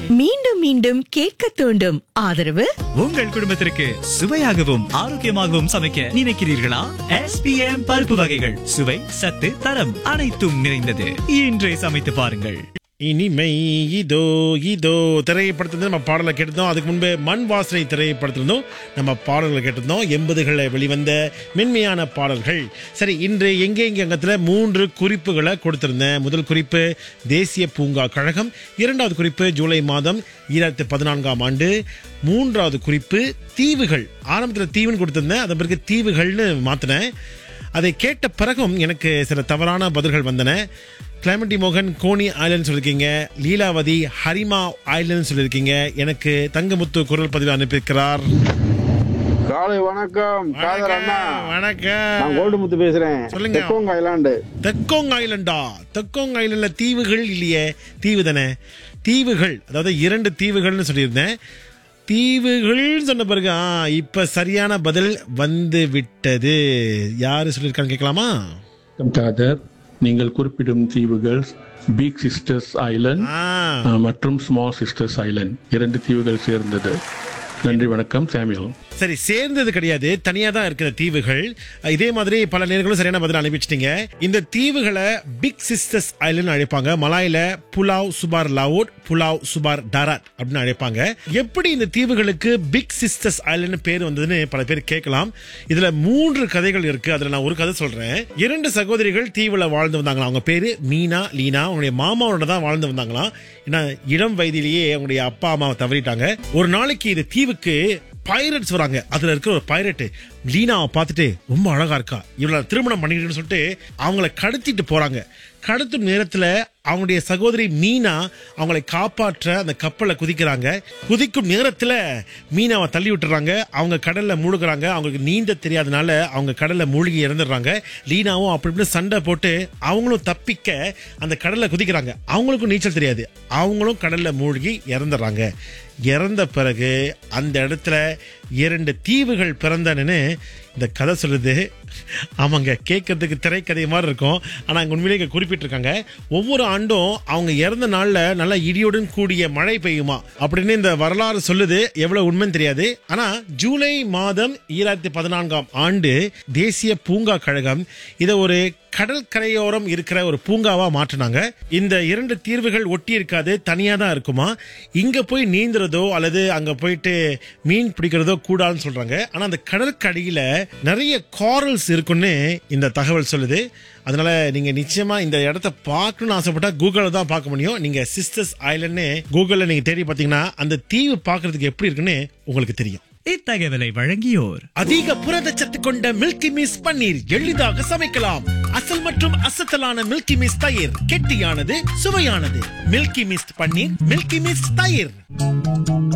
மீண்டும் மீண்டும் கேட்க தூண்டும் ஆதரவு உங்கள் குடும்பத்திற்கு சுவையாகவும் ஆரோக்கியமாகவும் சமைக்க நினைக்கிறீர்களா எஸ்பிஎம் பருப்பு வகைகள் சுவை சத்து தரம் அனைத்தும் நிறைந்தது இன்றே சமைத்து பாருங்கள் இனிமை இதோ இதோ திரைப்படத்திலிருந்து நம்ம பாடலை கேட்டிருந்தோம் அதுக்கு முன்பு மண் வாசனை திரைப்படத்திலிருந்தும் நம்ம பாடல்களை கேட்டிருந்தோம் எண்பதுகளில் வெளிவந்த மென்மையான பாடல்கள் சரி இன்று எங்கே எங்கே அங்கத்தில் மூன்று குறிப்புகளை கொடுத்திருந்தேன் முதல் குறிப்பு தேசிய பூங்கா கழகம் இரண்டாவது குறிப்பு ஜூலை மாதம் ஈராயிரத்தி பதினான்காம் ஆண்டு மூன்றாவது குறிப்பு தீவுகள் ஆரம்பத்தில் தீவுன்னு கொடுத்திருந்தேன் அதன் பிறகு தீவுகள்னு மாற்றினேன் அதை கேட்ட பிறகும் எனக்கு சில தவறான பதில்கள் வந்தன கிளைமட்டி மோகன் கோனி ஐலண்ட் சொல்லியிருக்கீங்க லீலாவதி ஹரிமா ஐலண்ட் சொல்லியிருக்கீங்க எனக்கு தங்கமுத்து குரல் பதிவு அனுப்பியிருக்கிறார் காலை வணக்கம் காதர் அண்ணா நான் வணக்கம் கோல்டுமுத்து பேசுறேன் சொல்லுங்க. தெக்கோங் ஐலாண்டு தெக்கோங் ஐலண்டா தெக்கோங் ஐலண்ட்ல தீவுகள் இல்லையே தீவு தானே தீவுகள் அதாவது இரண்டு தீவுகள்னு சொல்லியிருந்தேன் தீவுகள் சொன்ன பிறகு ஆ இப்ப சரியான பதில் வந்து விட்டது யாரு சொல்லியிருக்கான்னு கேட்கலாமா வணக்கம் காதர் நீங்கள் குறிப்பிடும் தீவுகள் பிக் சிஸ்டர்ஸ் ஐலண்ட் ஆ மற்றும் ஸ்மால் சிஸ்டர்ஸ் ஐலண்ட் இரண்டு தீவுகள் சேர்ந்தது நன்றி வணக்கம் சாமியல் சரி சேர்ந்தது கிடையாது தனியா தான் இருக்கிற தீவுகள் இதே மாதிரி பல நேர்களும் சரியான பதில் அனுப்பிச்சிட்டீங்க இந்த தீவுகளை பிக் சிஸ்டர்ஸ் ஐலண்ட் அழைப்பாங்க மலாயில புலாவ் சுபார் லாவோட் புலாவ் சுபார் டாராட் அப்படின்னு அழைப்பாங்க எப்படி இந்த தீவுகளுக்கு பிக் சிஸ்டர்ஸ் ஐலண்ட் பேர் வந்ததுன்னு பல பேர் கேட்கலாம் இதுல மூன்று கதைகள் இருக்கு அதுல நான் ஒரு கதை சொல்றேன் இரண்டு சகோதரிகள் தீவுல வாழ்ந்து வந்தாங்களாம் அவங்க பேரு மீனா லீனா அவங்களுடைய மாமாவோட தான் வாழ்ந்து வந்தாங்களாம் ஏன்னா இளம் வயதிலேயே அவங்களுடைய அப்பா அம்மாவை தவறிட்டாங்க ஒரு நாளைக்கு இந்த தீவுக்கு பைரட்ஸ் வராங்க அதுல இருக்கிற ஒரு பைரட் லீனாவை பார்த்துட்டு ரொம்ப அழகா இருக்கா இவளை திருமணம் பண்ணிக்கிட்டுன்னு சொல்லிட்டு அவங்கள கடத்திட்டு போறாங்க கடத்தும் நேரத்துல அவங்களுடைய சகோதரி மீனா அவங்களை காப்பாற்ற அந்த கப்பலை குதிக்கிறாங்க குதிக்கும் நேரத்துல மீனாவை தள்ளி விட்டுறாங்க அவங்க கடல்ல மூழ்குறாங்க அவங்களுக்கு நீந்த தெரியாதனால அவங்க கடல்ல மூழ்கி இறந்துடுறாங்க லீனாவும் அப்படி இப்படி சண்டை போட்டு அவங்களும் தப்பிக்க அந்த கடல்ல குதிக்கிறாங்க அவங்களுக்கும் நீச்சல் தெரியாது அவங்களும் கடல்ல மூழ்கி இறந்துடுறாங்க இறந்த பிறகு அந்த இடத்துல இரண்டு தீவுகள் பிறந்தனன்னு இந்த கதை சொல்லுது ஆமாங்க கேட்கறதுக்கு திரைக்கதை மாதிரி இருக்கும் ஆனா அங்க உண்மையிலே இங்க குறிப்பிட்டிருக்காங்க ஒவ்வொரு ஆண்டும் அவங்க இறந்த நாள்ல நல்ல இடியுடன் கூடிய மழை பெய்யுமா அப்படின்னு இந்த வரலாறு சொல்லுது எவ்வளவு உண்மைன்னு தெரியாது ஆனா ஜூலை மாதம் ஈராயிரத்தி பதினான்காம் ஆண்டு தேசிய பூங்கா கழகம் இதை ஒரு கடல் கரையோரம் இருக்கிற ஒரு பூங்காவா மாற்றினாங்க இந்த இரண்டு தீர்வுகள் ஒட்டி இருக்காது தனியா தான் இருக்குமா இங்க போய் நீந்துறதோ அல்லது அங்க போயிட்டு மீன் பிடிக்கிறதோ கூடாதுன்னு சொல்றாங்க ஆனா அந்த கடற்கடியில நிறைய காரல்ஸ் இருக்குன்னு இந்த தகவல் சொல்லுது அதனால நீங்க நிச்சயமா இந்த இடத்த பார்க்கணும்னு ஆசைப்பட்டா கூகுளில் தான் பார்க்க முடியும் நீங்க சிஸ்டர்ஸ் ஐலண்ட்னு கூகுளில் நீங்க தேடி பார்த்தீங்கன்னா அந்த தீவு பார்க்கிறதுக்கு எப்படி இருக்குன்னு உங்களுக்கு தெரியும் இத்தகவலை வழங்கியோர் அதிக புரதச்சத்து கொண்ட மில்கி மிஸ் பன்னீர் எளிதாக சமைக்கலாம் அசல் மற்றும் அசத்தலான மில்கி மிஸ் தயிர் கெட்டியானது சுவையானது Milky Mist paneer Milky Mist தயிர்